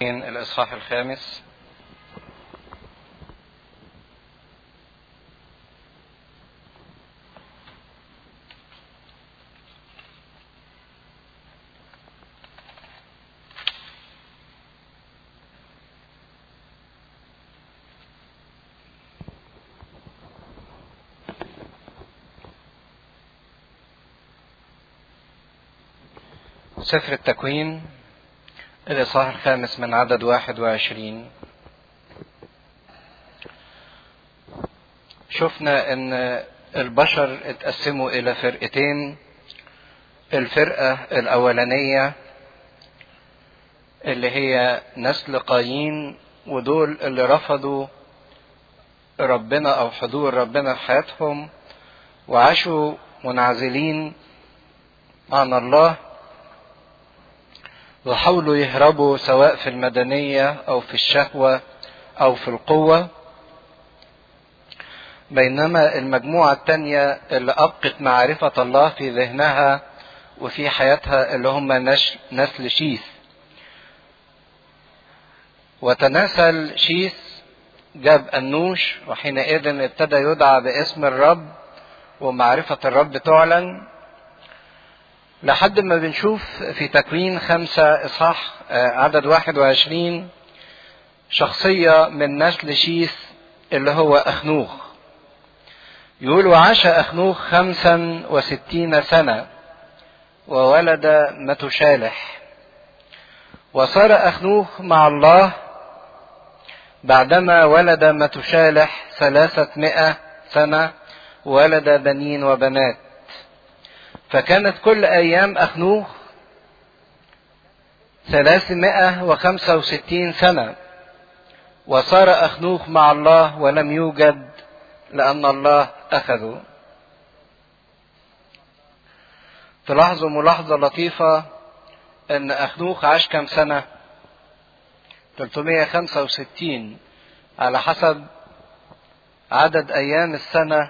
الإصحاح الخامس سفر التكوين الإصحاح الخامس من عدد واحد وعشرين شفنا ان البشر اتقسموا الى فرقتين الفرقة الاولانية اللي هي نسل قايين ودول اللي رفضوا ربنا او حضور ربنا في حياتهم وعاشوا منعزلين عن الله وحاولوا يهربوا سواء في المدنية أو في الشهوة أو في القوة بينما المجموعة التانية اللي أبقت معرفة الله في ذهنها وفي حياتها اللي هم نسل شيث وتناسل شيث جاب أنوش وحينئذ ابتدى يدعى باسم الرب ومعرفة الرب تعلن لحد ما بنشوف في تكوين خمسة إصحاح عدد واحد وعشرين شخصية من نسل شيث اللي هو أخنوخ يقول وعاش أخنوخ خمسا وستين سنة وولد متشالح وصار أخنوخ مع الله بعدما ولد متشالح ثلاثة مئة سنة ولد بنين وبنات فكانت كل أيام أخنوخ ثلاثمائة وخمسة وستين سنة وصار أخنوخ مع الله ولم يوجد لأن الله أخذه تلاحظوا ملاحظة لطيفة أن أخنوخ عاش كم سنة 365 على حسب عدد أيام السنة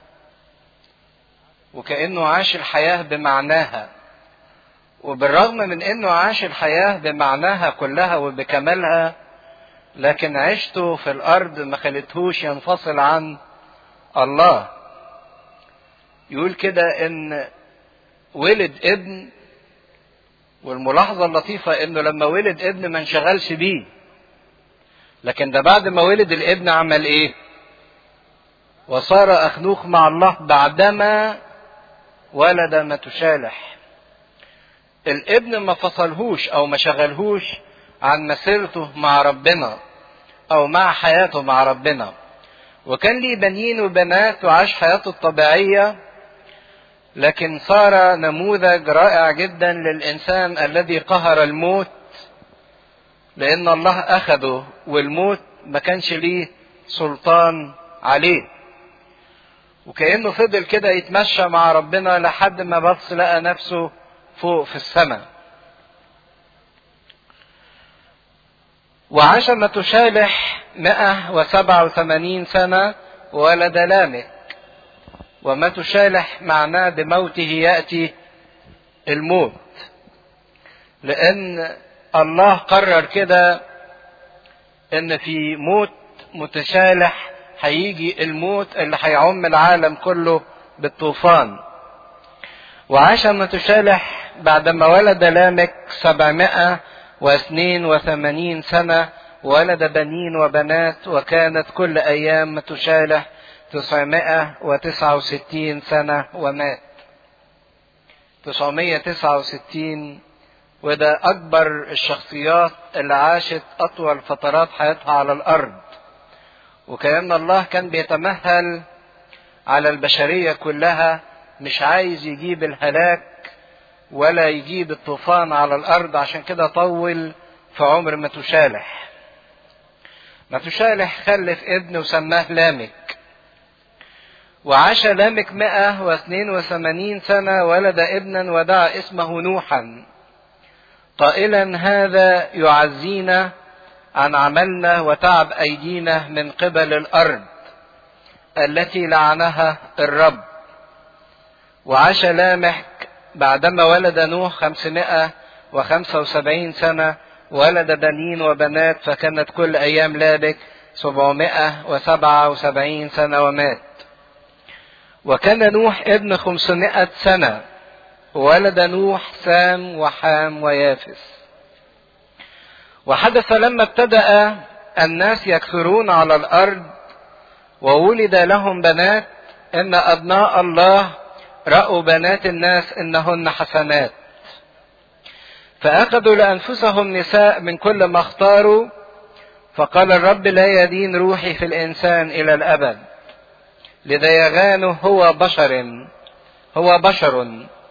وكأنه عاش الحياة بمعناها وبالرغم من انه عاش الحياة بمعناها كلها وبكمالها لكن عيشته في الارض ما خلتهوش ينفصل عن الله يقول كده ان ولد ابن والملاحظة اللطيفة انه لما ولد ابن ما انشغلش بيه لكن ده بعد ما ولد الابن عمل ايه وصار اخنوخ مع الله بعدما ولد متشالح الابن ما فصلهوش او ما شغلهوش عن مسيرته مع ربنا او مع حياته مع ربنا وكان ليه بنين وبنات وعاش حياته الطبيعية لكن صار نموذج رائع جدا للإنسان الذي قهر الموت لأن الله أخذه والموت ما كانش ليه سلطان عليه وكأنه فضل كده يتمشى مع ربنا لحد ما بص لقى نفسه فوق في السماء وعاش متشالح مئة وسبعة وثمانين سنة وولد لامك ومتشالح معناه بموته يأتي الموت لأن الله قرر كده إن في موت متشالح هيجي الموت اللي هيعم العالم كله بالطوفان وعاش متشالح بعدما ولد لامك سبعمائة واثنين وثمانين سنة ولد بنين وبنات وكانت كل أيام متشالح تسعمائة وتسعة وستين سنة ومات تسعمية تسعة وستين وده أكبر الشخصيات اللي عاشت أطول فترات حياتها على الأرض وكأن الله كان بيتمهل على البشرية كلها مش عايز يجيب الهلاك ولا يجيب الطوفان على الأرض عشان كده طول في عمر متشالح متشالح خلف ابن وسماه لامك وعاش لامك مئة واثنين وثمانين سنة ولد ابنا ودعا اسمه نوحا قائلا هذا يعزينا عن عملنا وتعب أيدينا من قبل الأرض التي لعنها الرب وعاش لامح بعدما ولد نوح خمسمائة وخمسة وسبعين سنة ولد بنين وبنات فكانت كل أيام لابك سبعمائة وسبعة وسبعين سنة ومات وكان نوح ابن خمسمائة سنة ولد نوح سام وحام ويافس وحدث لما ابتدأ الناس يكثرون على الأرض وولد لهم بنات إن أبناء الله رأوا بنات الناس إنهن حسنات فأخذوا لأنفسهم نساء من كل ما اختاروا فقال الرب لا يدين روحي في الإنسان إلى الأبد لذيغانه هو بشر هو بشر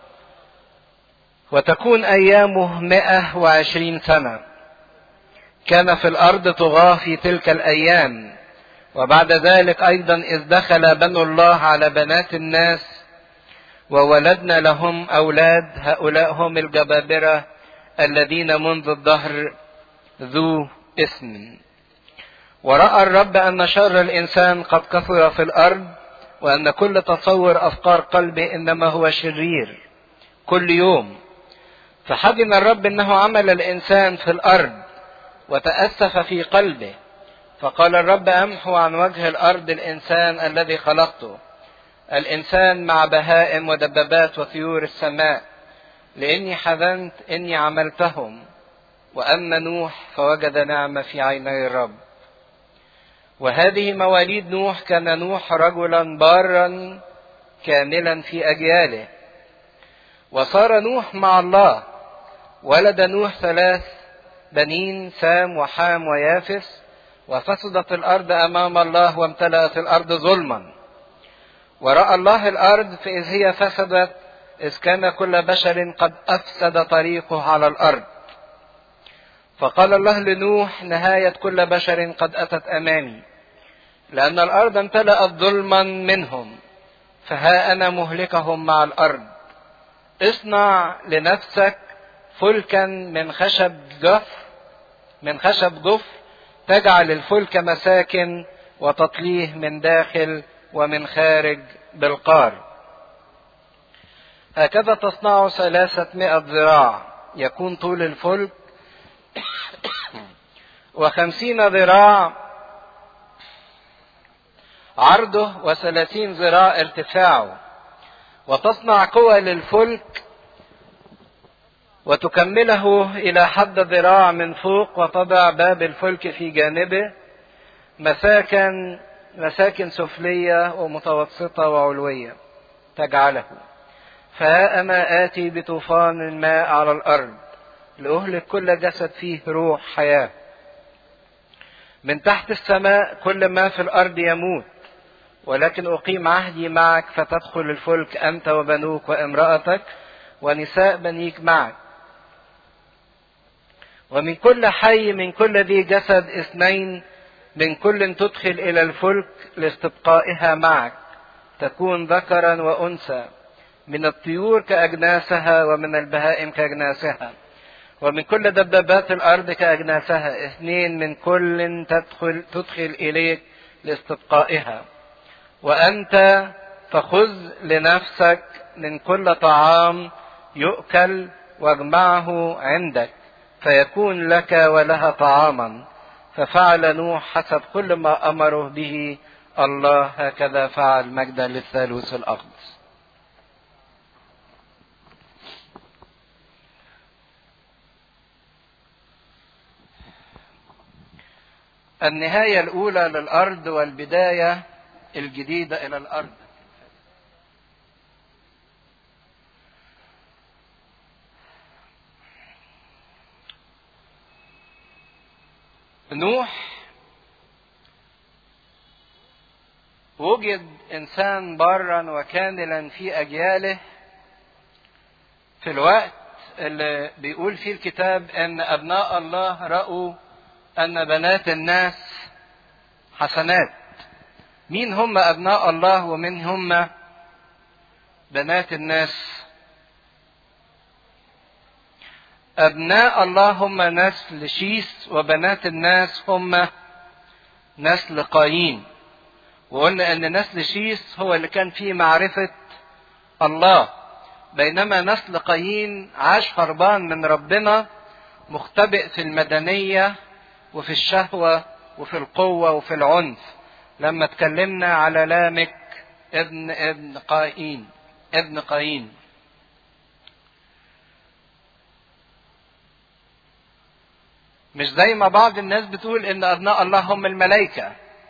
وتكون أيامه مئة وعشرين سنة كان في الأرض طغاة في تلك الأيام وبعد ذلك أيضا إذ دخل بنو الله على بنات الناس وولدنا لهم أولاد هؤلاء هم الجبابرة الذين منذ الدهر ذو اسم ورأى الرب أن شر الإنسان قد كثر في الأرض وأن كل تصور أفكار قلبه إنما هو شرير كل يوم فحزن الرب أنه عمل الإنسان في الأرض وتأسف في قلبه فقال الرب أمحو عن وجه الأرض الإنسان الذي خلقته الإنسان مع بهائم ودبابات وطيور السماء لإني حزنت إني عملتهم وأما نوح فوجد نعمة في عيني الرب وهذه مواليد نوح كان نوح رجلا بارا كاملا في أجياله وصار نوح مع الله ولد نوح ثلاث بنين سام وحام ويافس وفسدت الأرض أمام الله وامتلأت الأرض ظلما ورأى الله الأرض فإذ هي فسدت إذ كان كل بشر قد أفسد طريقه على الأرض فقال الله لنوح نهاية كل بشر قد أتت أمامي لأن الأرض امتلأت ظلما منهم فها أنا مهلكهم مع الأرض اصنع لنفسك فلكا من خشب جف من خشب جف تجعل الفلك مساكن وتطليه من داخل ومن خارج بالقار هكذا تصنع ثلاثة ذراع يكون طول الفلك وخمسين ذراع عرضه وثلاثين ذراع ارتفاعه وتصنع قوى للفلك وتكمله إلى حد ذراع من فوق وتضع باب الفلك في جانبه مساكن مساكن سفلية ومتوسطة وعلوية تجعله فها أنا آتي بطوفان الماء على الأرض لأهلك كل جسد فيه روح حياة من تحت السماء كل ما في الأرض يموت ولكن أقيم عهدي معك فتدخل الفلك أنت وبنوك وامرأتك ونساء بنيك معك ومن كل حي من كل ذي جسد اثنين من كل تدخل إلى الفلك لاستبقائها معك تكون ذكرا وأنثى من الطيور كأجناسها ومن البهائم كأجناسها ومن كل دبابات الأرض كأجناسها اثنين من كل تدخل, تدخل إليك لاستبقائها وأنت فخذ لنفسك من كل طعام يؤكل واجمعه عندك فيكون لك ولها طعاما ففعل نوح حسب كل ما أمره به الله هكذا فعل مجدا للثالوث الأقدس النهاية الأولى للأرض والبداية الجديدة إلى الأرض نوح وجد انسان برا وكاملا في اجياله في الوقت اللي بيقول فيه الكتاب ان ابناء الله راوا ان بنات الناس حسنات مين هم ابناء الله ومين هم بنات الناس أبناء الله هم نسل شيس وبنات الناس هم نسل قايين وقلنا أن نسل شيس هو اللي كان فيه معرفة الله بينما نسل قايين عاش هربان من ربنا مختبئ في المدنية وفي الشهوة وفي القوة وفي العنف لما اتكلمنا على لامك ابن ابن قايين ابن قايين مش زي ما بعض الناس بتقول ان ابناء الله هم الملائكه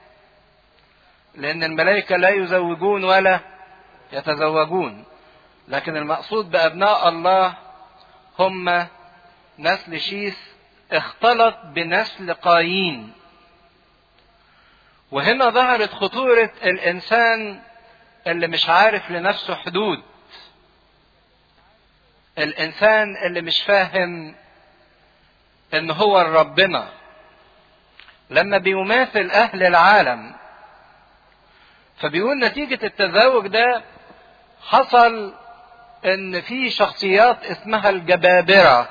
لان الملائكه لا يزوجون ولا يتزوجون لكن المقصود بابناء الله هم نسل شيث اختلط بنسل قايين وهنا ظهرت خطوره الانسان اللي مش عارف لنفسه حدود الانسان اللي مش فاهم ان هو ربنا لما بيماثل اهل العالم فبيقول نتيجة التزاوج ده حصل ان في شخصيات اسمها الجبابرة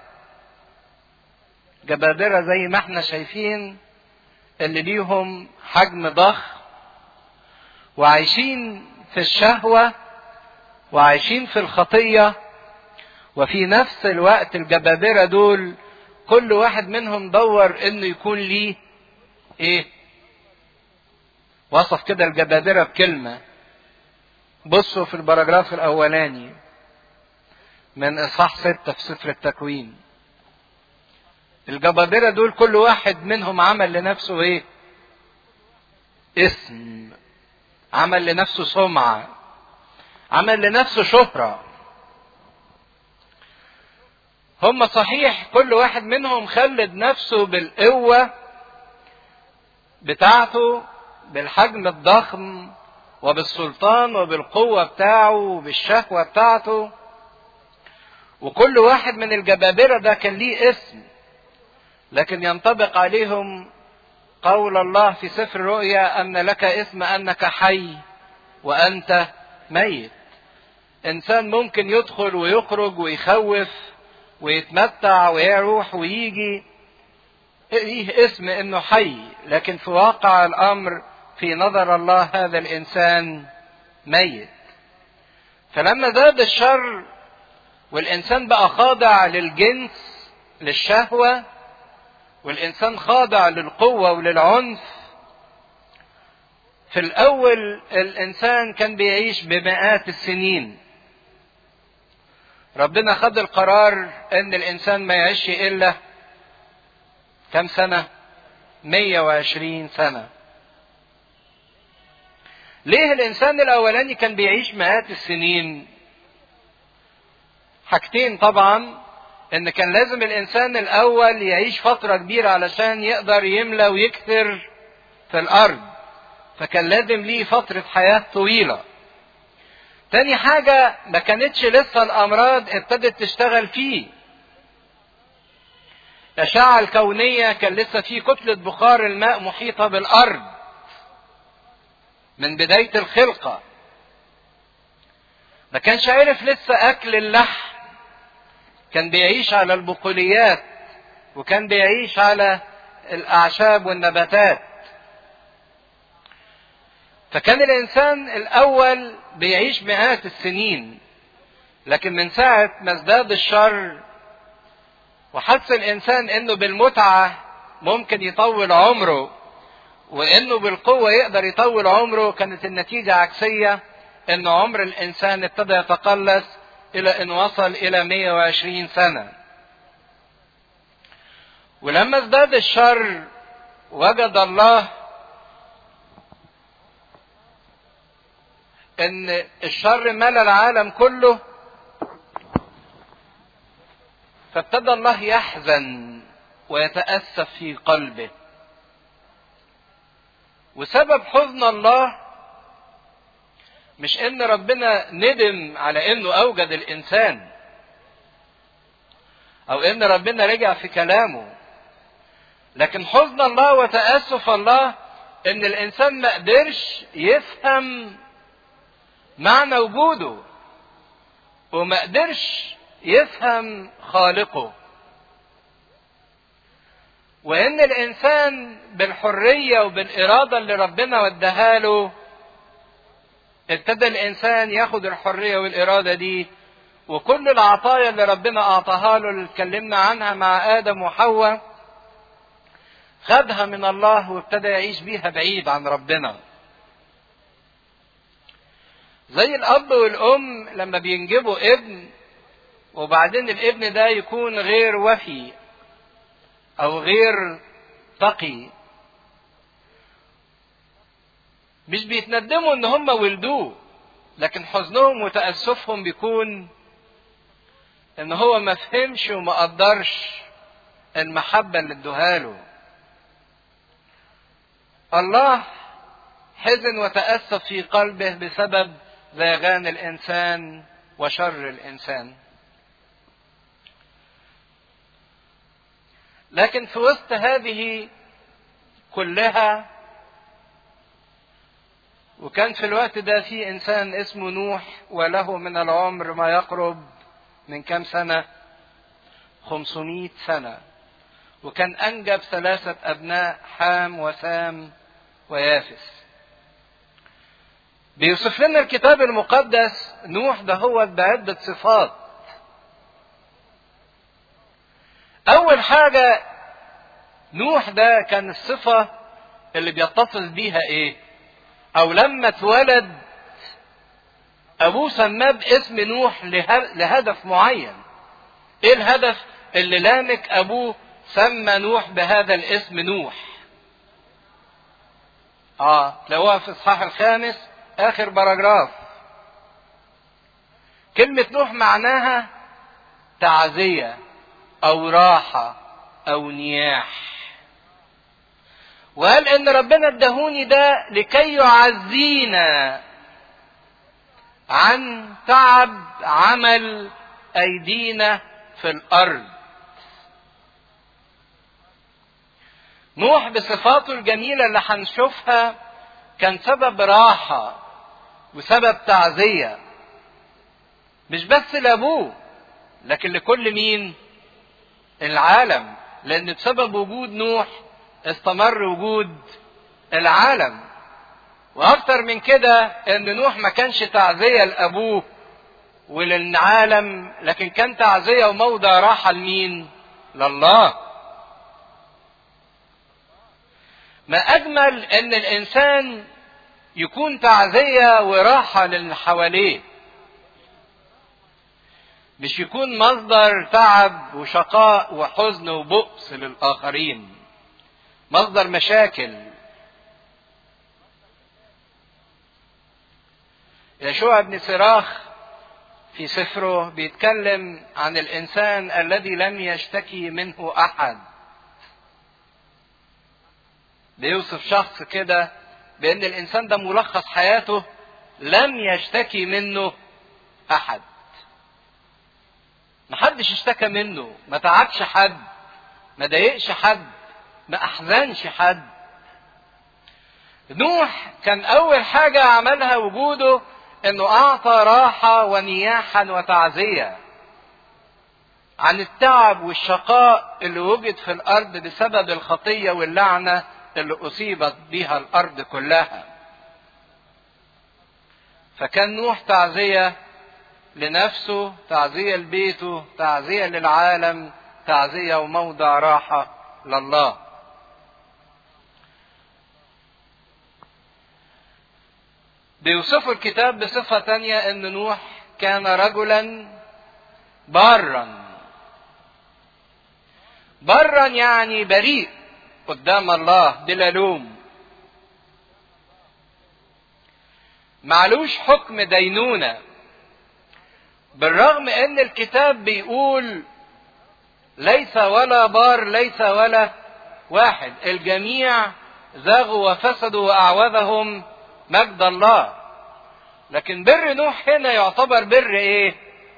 جبابرة زي ما احنا شايفين اللي ليهم حجم ضخم وعايشين في الشهوة وعايشين في الخطية وفي نفس الوقت الجبابرة دول كل واحد منهم دور انه يكون ليه ايه وصف كده الجبابرة بكلمة بصوا في البراجراف الاولاني من اصحاح ستة في سفر التكوين الجبابرة دول كل واحد منهم عمل لنفسه ايه اسم عمل لنفسه سمعة عمل لنفسه شهرة هم صحيح كل واحد منهم خلد نفسه بالقوة بتاعته بالحجم الضخم وبالسلطان وبالقوة بتاعه وبالشهوة بتاعته وكل واحد من الجبابرة ده كان ليه اسم لكن ينطبق عليهم قول الله في سفر الرؤيا أن لك اسم أنك حي وأنت ميت إنسان ممكن يدخل ويخرج ويخوف ويتمتع ويروح ويجي ليه اسم انه حي لكن في واقع الامر في نظر الله هذا الانسان ميت فلما زاد الشر والانسان بقى خاضع للجنس للشهوه والانسان خاضع للقوه وللعنف في الاول الانسان كان بيعيش بمئات السنين ربنا خد القرار ان الانسان ما يعيش الا كم سنة 120 سنة ليه الانسان الاولاني كان بيعيش مئات السنين حاجتين طبعا ان كان لازم الانسان الاول يعيش فترة كبيرة علشان يقدر يملى ويكثر في الارض فكان لازم ليه فترة حياة طويلة تاني حاجة ما كانتش لسه الأمراض ابتدت تشتغل فيه. الأشعة الكونية كان لسه في كتلة بخار الماء محيطة بالأرض. من بداية الخلقة. ما كانش عارف لسه أكل اللحم. كان بيعيش على البقوليات وكان بيعيش على الأعشاب والنباتات. فكان الانسان الاول بيعيش مئات السنين لكن من ساعة ما ازداد الشر وحس الانسان انه بالمتعة ممكن يطول عمره وانه بالقوة يقدر يطول عمره كانت النتيجة عكسية ان عمر الانسان ابتدى يتقلص الى ان وصل الى 120 سنة ولما ازداد الشر وجد الله ان الشر ملا العالم كله فابتدى الله يحزن ويتاسف في قلبه وسبب حزن الله مش ان ربنا ندم على انه اوجد الانسان او ان ربنا رجع في كلامه لكن حزن الله وتاسف الله ان الانسان ما قدرش يفهم معنى وجوده وما قدرش يفهم خالقه وان الانسان بالحريه وبالاراده اللي ربنا وداها له ابتدى الانسان ياخد الحريه والاراده دي وكل العطايا اللي ربنا اعطاها له اللي اتكلمنا عنها مع ادم وحواء خدها من الله وابتدى يعيش بيها بعيد عن ربنا زي الاب والام لما بينجبوا ابن وبعدين الابن ده يكون غير وفي او غير تقي مش بيتندموا ان هم ولدوه لكن حزنهم وتأسفهم بيكون ان هو ما فهمش وما قدرش المحبة اللي ادوها له الله حزن وتأسف في قلبه بسبب زيغان الإنسان وشر الإنسان لكن في وسط هذه كلها وكان في الوقت ده في انسان اسمه نوح وله من العمر ما يقرب من كم سنة 500 سنة وكان انجب ثلاثة ابناء حام وسام ويافس بيوصف لنا الكتاب المقدس نوح ده هو بعدة صفات اول حاجة نوح ده كان الصفة اللي بيتصل بيها ايه او لما اتولد ابوه سماه باسم نوح لهدف معين ايه الهدف اللي لامك ابوه سمى نوح بهذا الاسم نوح اه تلاقوها في الاصحاح الخامس اخر باراجراف كلمة نوح معناها تعزية او راحة او نياح وقال ان ربنا ادهوني ده لكي يعزينا عن تعب عمل ايدينا في الارض نوح بصفاته الجميلة اللي هنشوفها كان سبب راحة وسبب تعزية مش بس لابوه لكن لكل مين العالم لان بسبب وجود نوح استمر وجود العالم واكتر من كده ان نوح ما كانش تعزية لابوه وللعالم لكن كان تعزية وموضع راحة لمين لله ما اجمل ان الانسان يكون تعزية وراحة للي حواليه مش يكون مصدر تعب وشقاء وحزن وبؤس للآخرين مصدر مشاكل يشوع بن صراخ في سفره بيتكلم عن الإنسان الذي لم يشتكي منه أحد بيوصف شخص كده بأن الإنسان ده ملخص حياته لم يشتكي منه أحد محدش اشتكى منه ما تعبش حد ما ضايقش حد ما احزنش حد نوح كان اول حاجة عملها وجوده انه اعطى راحة ونياحا وتعزية عن التعب والشقاء اللي وجد في الارض بسبب الخطية واللعنة اللي اصيبت بها الارض كلها فكان نوح تعزية لنفسه تعزية لبيته تعزية للعالم تعزية وموضع راحة لله بيوصفوا الكتاب بصفة تانية ان نوح كان رجلا بارا برا يعني بريء قدام الله بلا لوم معلوش حكم دينونه بالرغم ان الكتاب بيقول ليس ولا بار ليس ولا واحد الجميع زاغوا وفسدوا واعوذهم مجد الله لكن بر نوح هنا يعتبر بر ايه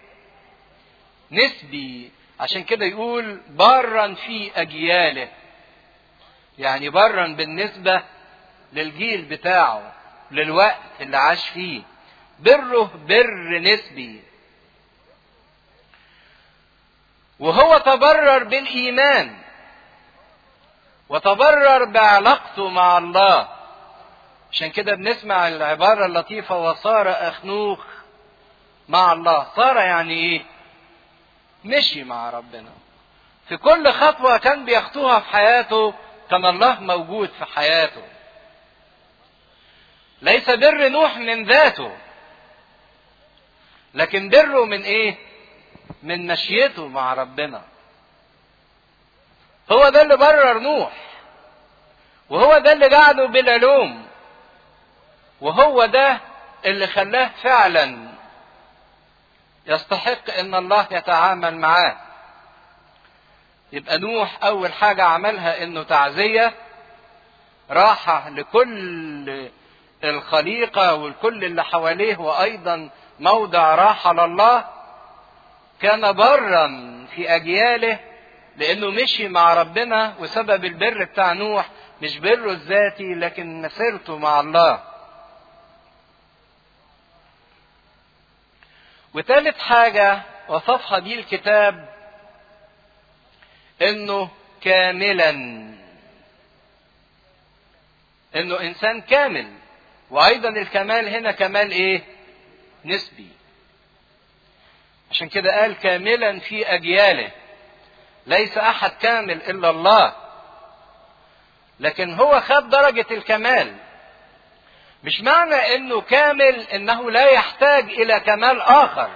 نسبي عشان كده يقول برا في اجياله يعني برا بالنسبه للجيل بتاعه للوقت اللي عاش فيه بره بر نسبي وهو تبرر بالايمان وتبرر بعلاقته مع الله عشان كده بنسمع العبارة اللطيفة وصار أخنوخ مع الله صار يعني ايه مشي مع ربنا في كل خطوة كان بيخطوها في حياته كان الله موجود في حياته ليس بر نوح من ذاته لكن بره من ايه من مشيته مع ربنا هو ده اللي برر نوح وهو ده اللي قعده بلا لوم وهو ده اللي خلاه فعلا يستحق ان الله يتعامل معاه يبقى نوح اول حاجة عملها انه تعزية راحة لكل الخليقة والكل اللي حواليه وايضا موضع راحة لله كان برا في اجياله لانه مشي مع ربنا وسبب البر بتاع نوح مش بره الذاتي لكن مسيرته مع الله وتالت حاجة وصفها دي الكتاب انه كاملا انه انسان كامل وايضا الكمال هنا كمال ايه نسبي عشان كده قال كاملا في اجياله ليس احد كامل الا الله لكن هو خد درجة الكمال مش معنى انه كامل انه لا يحتاج الى كمال اخر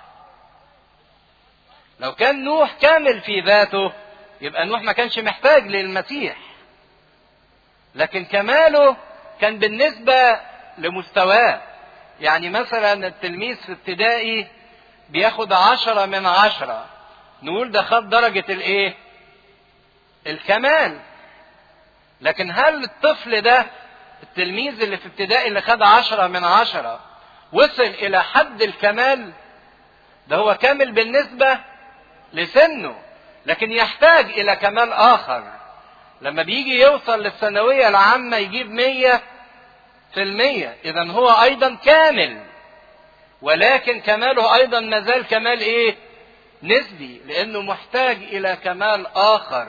لو كان نوح كامل في ذاته يبقى نوح ما كانش محتاج للمسيح لكن كماله كان بالنسبة لمستواه يعني مثلا التلميذ في ابتدائي بياخد عشرة من عشرة نقول ده خد درجة الايه الكمال لكن هل الطفل ده التلميذ اللي في ابتدائي اللي خد عشرة من عشرة وصل إلى حد الكمال ده هو كامل بالنسبة لسنه لكن يحتاج إلى كمال آخر لما بيجي يوصل للثانوية العامة يجيب مية في المية إذا هو أيضا كامل ولكن كماله أيضا مازال كمال إيه؟ نسبي لأنه محتاج إلى كمال آخر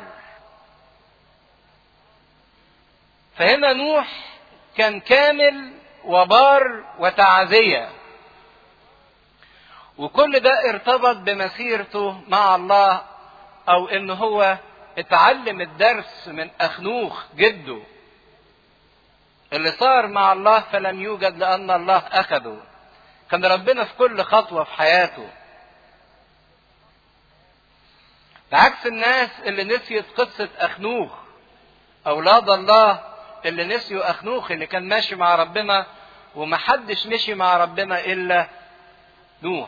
فهنا نوح كان كامل وبار وتعزية وكل ده ارتبط بمسيرته مع الله او ان هو اتعلم الدرس من اخنوخ جده اللي صار مع الله فلم يوجد لان الله اخده كان ربنا في كل خطوة في حياته بعكس الناس اللي نسيت قصة اخنوخ اولاد الله اللي نسيوا اخنوخ اللي كان ماشي مع ربنا ومحدش مشي مع ربنا الا نوح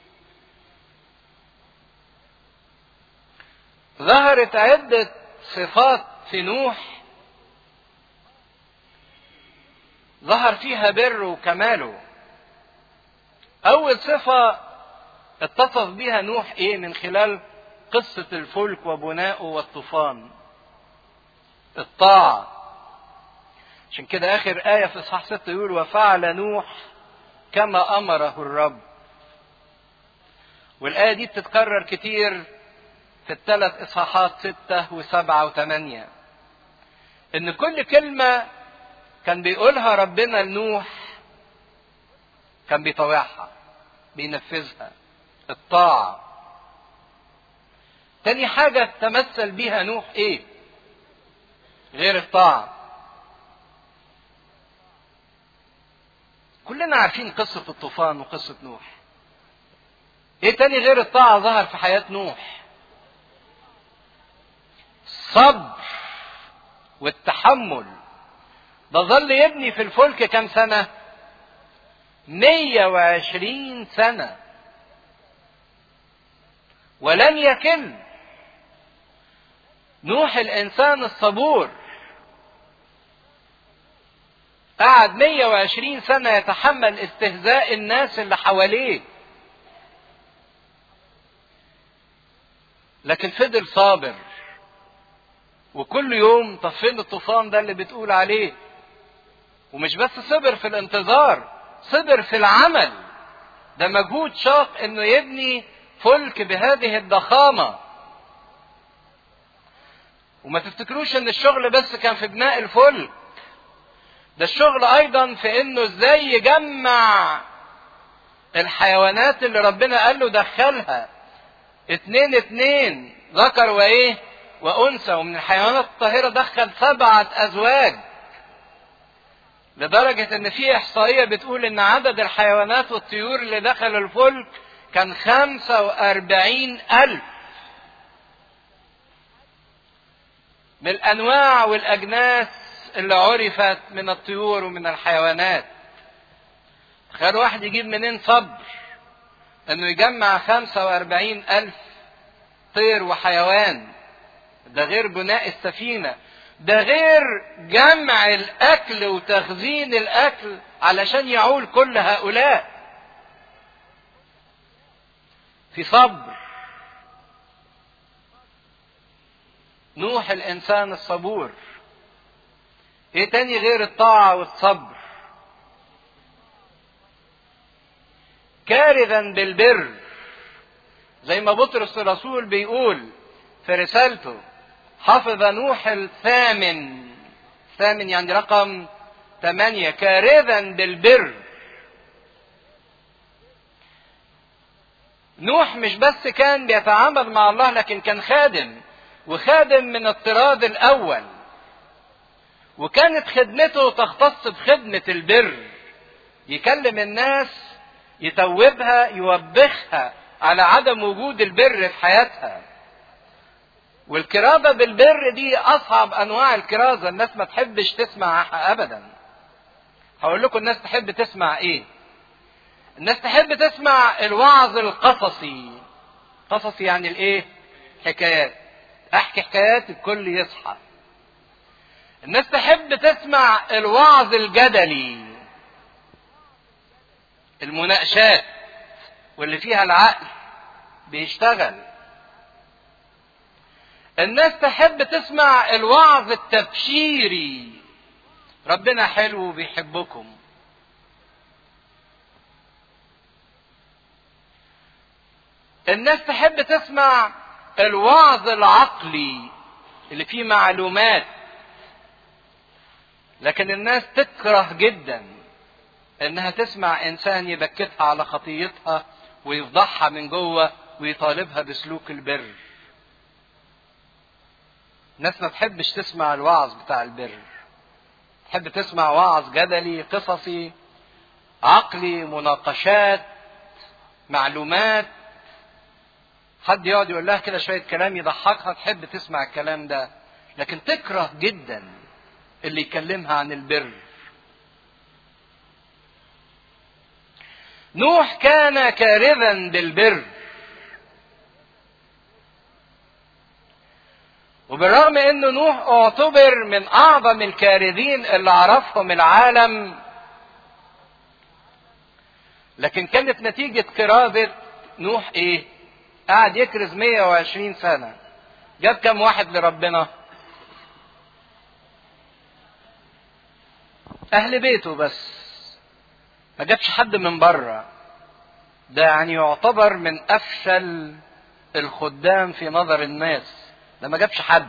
ظهرت عدة صفات في نوح ظهر فيها بر وكماله اول صفة اتصف بها نوح ايه من خلال قصة الفلك وبنائه والطوفان الطاعة عشان كده اخر آية في اصحاح 6 يقول وفعل نوح كما امره الرب والآية دي بتتكرر كتير في الثلاث اصحاحات ستة وسبعة وثمانية ان كل كلمة كان بيقولها ربنا لنوح كان بيطوعها بينفذها الطاعة تاني حاجة تمثل بيها نوح ايه غير الطاعة كلنا عارفين قصة الطوفان وقصة نوح ايه تاني غير الطاعة ظهر في حياة نوح الصبر والتحمل ده ظل يبني في الفلك كم سنة مية وعشرين سنة ولم يكل نوح الإنسان الصبور قعد 120 سنة يتحمل استهزاء الناس اللي حواليه لكن فضل صابر وكل يوم طفين الطوفان ده اللي بتقول عليه ومش بس صبر في الانتظار صبر في العمل ده مجهود شاق انه يبني فلك بهذه الضخامة وما تفتكروش ان الشغل بس كان في بناء الفلك ده الشغل ايضا في انه ازاي يجمع الحيوانات اللي ربنا قال له دخلها اتنين اتنين ذكر وايه وانثى ومن الحيوانات الطاهرة دخل سبعة ازواج لدرجة ان في احصائية بتقول ان عدد الحيوانات والطيور اللي دخل الفلك كان خمسة واربعين الف من الانواع والاجناس اللي عرفت من الطيور ومن الحيوانات تخيل واحد يجيب منين صبر انه يجمع خمسة واربعين الف طير وحيوان ده غير بناء السفينة ده غير جمع الاكل وتخزين الاكل علشان يعول كل هؤلاء في صبر نوح الانسان الصبور ايه تاني غير الطاعة والصبر كارثا بالبر زي ما بطرس الرسول بيقول في رسالته حفظ نوح الثامن ثامن يعني رقم ثمانية كارثا بالبر نوح مش بس كان بيتعامل مع الله لكن كان خادم وخادم من الطراز الأول وكانت خدمته تختص بخدمة البر يكلم الناس يتوبها يوبخها على عدم وجود البر في حياتها والكرازة بالبر دي أصعب أنواع الكرازة الناس ما تحبش تسمعها أبدا هقول لكم الناس تحب تسمع إيه الناس تحب تسمع الوعظ القصصي قصصي يعني الإيه حكايات أحكي حكايات الكل يصحى الناس تحب تسمع الوعظ الجدلي المناقشات واللي فيها العقل بيشتغل الناس تحب تسمع الوعظ التبشيري ربنا حلو وبيحبكم الناس تحب تسمع الوعظ العقلي اللي فيه معلومات لكن الناس تكره جدا انها تسمع انسان يبكتها على خطيتها ويفضحها من جوه ويطالبها بسلوك البر الناس ما تحبش تسمع الوعظ بتاع البر تحب تسمع وعظ جدلي قصصي عقلي مناقشات معلومات حد يقعد يقول لها كده شويه كلام يضحكها تحب تسمع الكلام ده لكن تكره جدا اللي يكلمها عن البر نوح كان كارثا بالبر وبالرغم ان نوح اعتبر من اعظم الكارثين اللي عرفهم العالم لكن كانت نتيجة كرازة نوح ايه قعد يكرز 120 سنة جاب كم واحد لربنا اهل بيته بس ما جابش حد من بره ده يعني يعتبر من افشل الخدام في نظر الناس ده ما جابش حد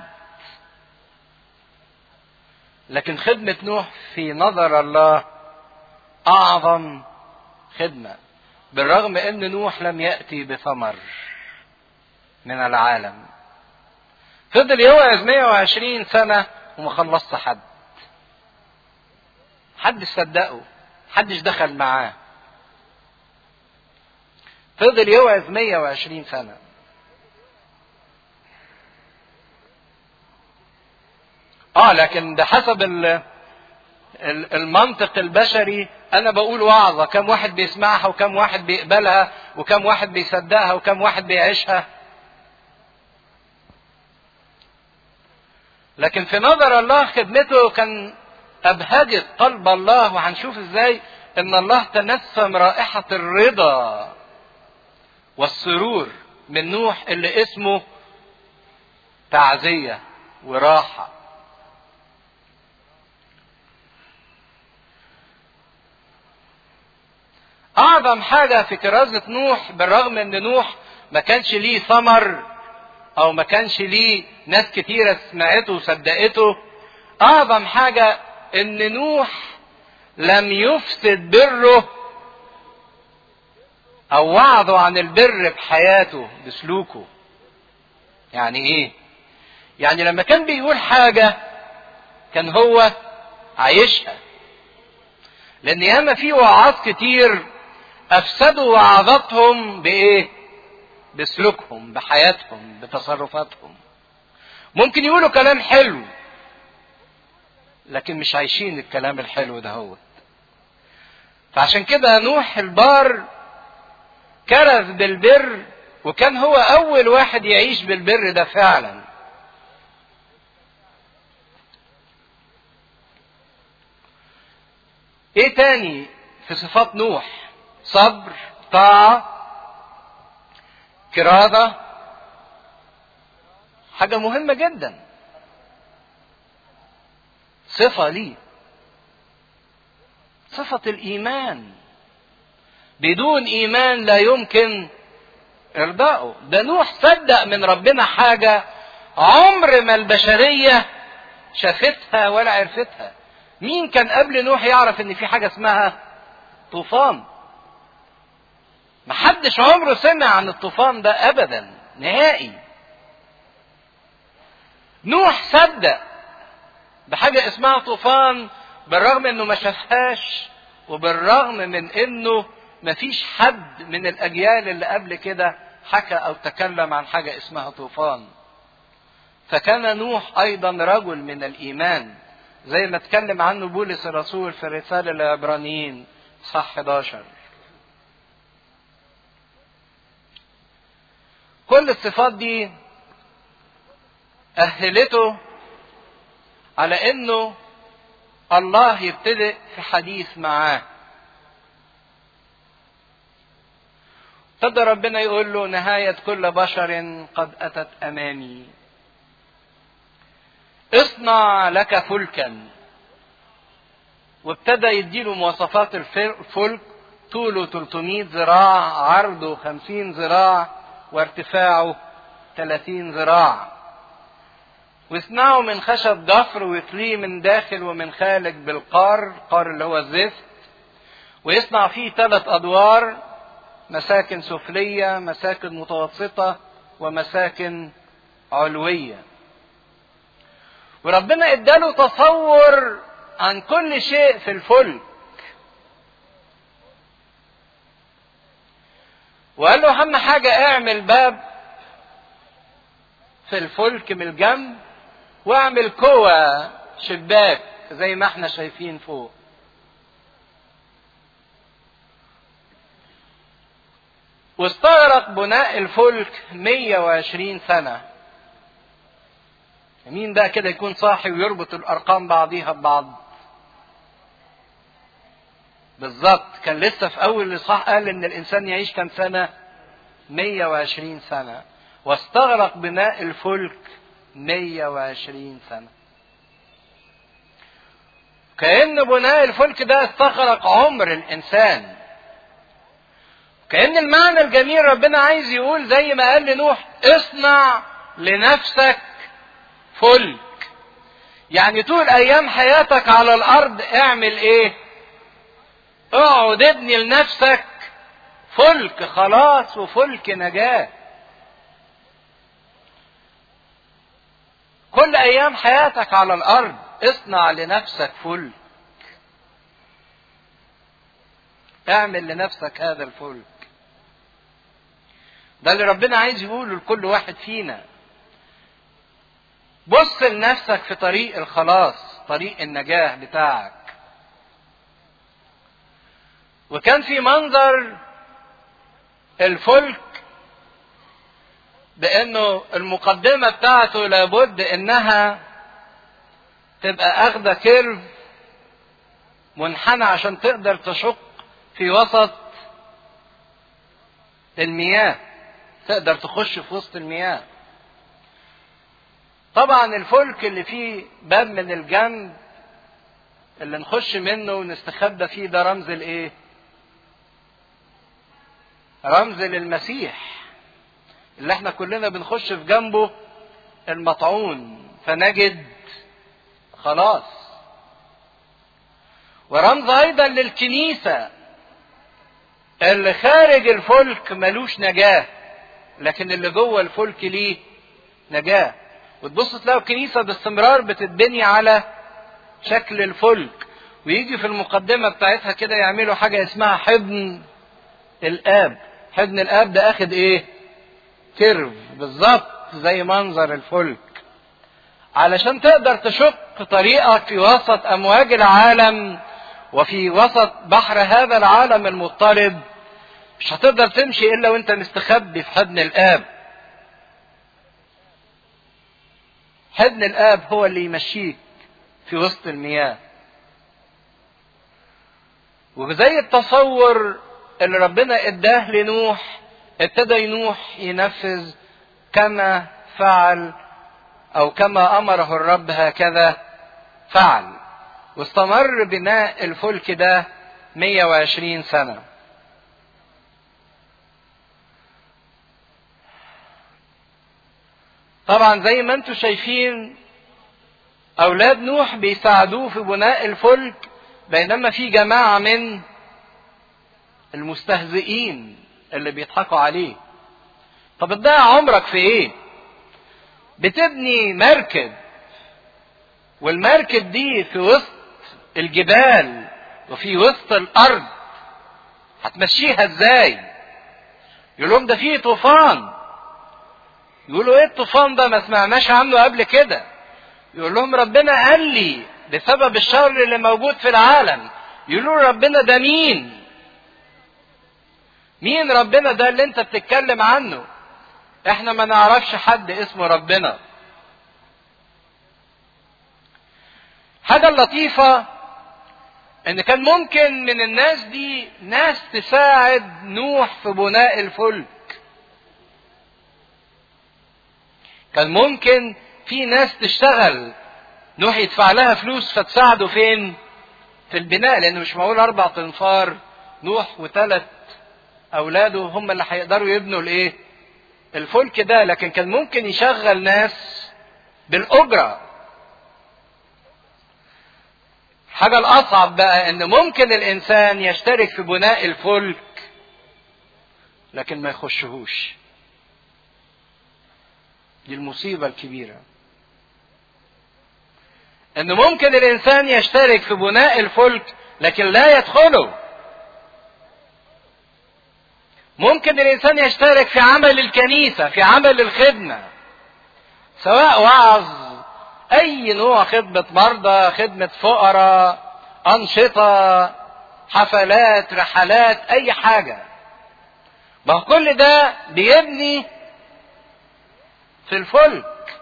لكن خدمة نوح في نظر الله أعظم خدمة بالرغم أن نوح لم يأتي بثمر من العالم فضل يوعظ 120 سنة وما خلصت حد حد صدقه حدش دخل معاه فضل يوعظ 120 سنة اه لكن ده حسب ال المنطق البشري انا بقول وعظة كم واحد بيسمعها وكم واحد بيقبلها وكم واحد بيصدقها وكم واحد بيعيشها لكن في نظر الله خدمته كان ابهجت قلب الله وهنشوف ازاي ان الله تنسم رائحة الرضا والسرور من نوح اللي اسمه تعزية وراحة اعظم حاجة في كرازة نوح بالرغم ان نوح ما كانش ليه ثمر او ما كانش ليه ناس كتيرة سمعته وصدقته اعظم حاجة ان نوح لم يفسد بره او وعظه عن البر بحياته بسلوكه يعني ايه يعني لما كان بيقول حاجة كان هو عايشها لان ياما في وعاظ كتير افسدوا وعظاتهم بايه بسلوكهم بحياتهم بتصرفاتهم ممكن يقولوا كلام حلو لكن مش عايشين الكلام الحلو ده هو فعشان كده نوح البار كرز بالبر وكان هو اول واحد يعيش بالبر ده فعلا ايه تاني في صفات نوح صبر طاعة كرادة حاجة مهمة جدا صفة ليه صفة الإيمان بدون إيمان لا يمكن إرضائه ده نوح صدق من ربنا حاجة عمر ما البشرية شافتها ولا عرفتها مين كان قبل نوح يعرف ان في حاجة اسمها طوفان محدش عمره سمع عن الطوفان ده ابدا نهائي نوح صدق بحاجة اسمها طوفان بالرغم انه ما شافهاش وبالرغم من انه ما فيش حد من الاجيال اللي قبل كده حكى او تكلم عن حاجة اسمها طوفان فكان نوح ايضا رجل من الايمان زي ما اتكلم عنه بولس الرسول في الرسالة للعبرانيين صح 11 كل الصفات دي أهلته على إنه الله يبتدئ في حديث معاه ابتدى ربنا يقول له نهاية كل بشر قد أتت أمامي اصنع لك فلكا وابتدى يديله مواصفات الفلك طوله 300 ذراع عرضه 50 ذراع وارتفاعه 30 ذراع واصنعه من خشب ضفر ويطليه من داخل ومن خارج بالقار القار اللي هو الزفت ويصنع فيه ثلاث ادوار مساكن سفليه مساكن متوسطه ومساكن علويه وربنا اداله تصور عن كل شيء في الفلك وقال له اهم حاجة اعمل باب في الفلك من الجنب واعمل كوة شباك زي ما احنا شايفين فوق واستغرق بناء الفلك 120 سنة مين بقى كده يكون صاحي ويربط الارقام بعضيها ببعض بالظبط كان لسه في اول الاصحاح قال ان الانسان يعيش كم سنه 120 سنه واستغرق بناء الفلك 120 سنه كأن بناء الفلك ده استغرق عمر الإنسان كأن المعنى الجميل ربنا عايز يقول زي ما قال لنوح اصنع لنفسك فلك يعني طول ايام حياتك على الارض اعمل ايه اقعد ابني لنفسك فلك خلاص وفلك نجاة كل ايام حياتك على الارض اصنع لنفسك فلك اعمل لنفسك هذا الفلك ده اللي ربنا عايز يقوله لكل واحد فينا بص لنفسك في طريق الخلاص طريق النجاة بتاعك وكان في منظر الفلك بانه المقدمة بتاعته لابد انها تبقى اخدة كيرف منحنى عشان تقدر تشق في وسط المياه تقدر تخش في وسط المياه طبعا الفلك اللي فيه باب من الجنب اللي نخش منه ونستخبى فيه ده رمز الايه رمز للمسيح اللي احنا كلنا بنخش في جنبه المطعون فنجد خلاص ورمز ايضا للكنيسة اللي خارج الفلك ملوش نجاة لكن اللي جوه الفلك ليه نجاة وتبص تلاقوا الكنيسة باستمرار بتتبني على شكل الفلك ويجي في المقدمة بتاعتها كده يعملوا حاجة اسمها حضن الآب حضن الآب ده اخد ايه كيرف بالظبط زي منظر الفلك علشان تقدر تشق طريقك في وسط امواج العالم وفي وسط بحر هذا العالم المضطرب مش هتقدر تمشي الا وانت مستخبي في حضن الاب حضن الاب هو اللي يمشيك في وسط المياه وزي التصور اللي ربنا اداه لنوح ابتدى نوح ينفذ كما فعل او كما امره الرب هكذا فعل واستمر بناء الفلك ده 120 سنة طبعا زي ما انتم شايفين اولاد نوح بيساعدوه في بناء الفلك بينما في جماعة من المستهزئين اللي بيضحكوا عليه طب بتضيع عمرك في ايه بتبني مركب والمركب دي في وسط الجبال وفي وسط الارض هتمشيها ازاي يقول لهم ده فيه طوفان يقولوا ايه الطوفان ده ما سمعناش عنه قبل كده يقول لهم ربنا قال لي بسبب الشر اللي موجود في العالم يقولوا ربنا ده مين مين ربنا ده اللي انت بتتكلم عنه احنا ما نعرفش حد اسمه ربنا حاجة لطيفة ان كان ممكن من الناس دي ناس تساعد نوح في بناء الفلك كان ممكن في ناس تشتغل نوح يدفع لها فلوس فتساعده فين في البناء لان مش معقول اربع تنفار نوح وثلاث اولاده هم اللي هيقدروا يبنوا الايه الفلك ده لكن كان ممكن يشغل ناس بالاجره الحاجه الاصعب بقى ان ممكن الانسان يشترك في بناء الفلك لكن ما يخشهوش دي المصيبه الكبيره ان ممكن الانسان يشترك في بناء الفلك لكن لا يدخله ممكن الانسان يشترك في عمل الكنيسه في عمل الخدمه سواء وعظ اي نوع خدمه مرضى خدمه فقراء انشطه حفلات رحلات اي حاجه ما هو كل ده بيبني في الفلك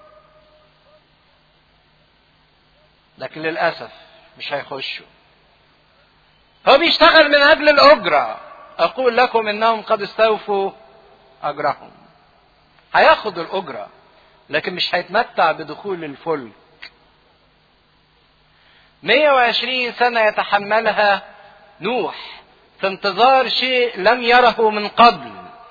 لكن للاسف مش هيخشوا هو بيشتغل من اجل الاجره اقول لكم انهم قد استوفوا اجرهم هياخد الاجره لكن مش هيتمتع بدخول الفلك 120 سنه يتحملها نوح في انتظار شيء لم يره من قبل